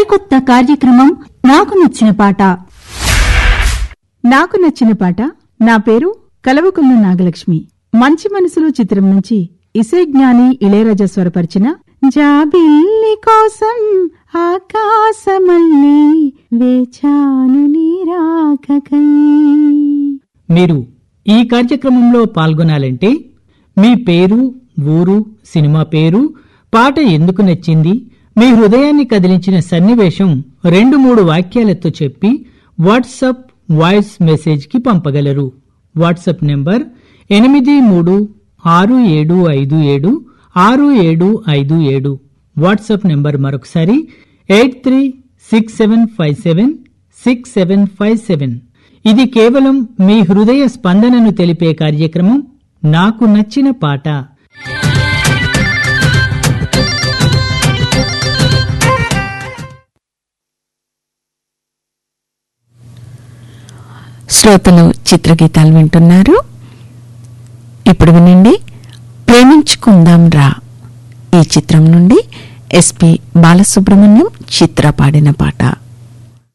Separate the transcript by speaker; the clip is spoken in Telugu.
Speaker 1: సరికొత్త కార్యక్రమం నాకు నచ్చిన పాట
Speaker 2: నాకు నచ్చిన పాట నా పేరు కలవకున్న నాగలక్ష్మి మంచి మనసులు చిత్రం నుంచి ఇసే జ్ఞాని ఇళయరాజా స్వరపరిచిన జాబిల్లి కోసం ఆకాశమల్లి వేచాను నీరాకకై
Speaker 3: మీరు ఈ కార్యక్రమంలో పాల్గొనాలంటే మీ పేరు ఊరు సినిమా పేరు పాట ఎందుకు నచ్చింది మీ హృదయాన్ని కదిలించిన సన్నివేశం రెండు మూడు వాక్యాలతో చెప్పి వాట్సప్ వాయిస్ మెసేజ్ కి పంపగలరు వాట్సప్ నెంబర్ ఎనిమిది మూడు ఆరు ఏడు ఐదు ఏడు ఆరు ఏడు ఐదు ఏడు వాట్సాప్ నెంబర్ మరొకసారి eight three six seven five seven six seven five seven ఇది కేవలం మీ హృదయ స్పందనను తెలిపే కార్యక్రమం నాకు నచ్చిన పాట
Speaker 4: శ్రోతలు చిత్రగీతాలు వింటున్నారు ఇప్పుడు వినండి ప్రేమించుకుందాం రా ఈ చిత్రం నుండి ఎస్పి బాలసుబ్రహ్మణ్యం చిత్ర పాడిన పాట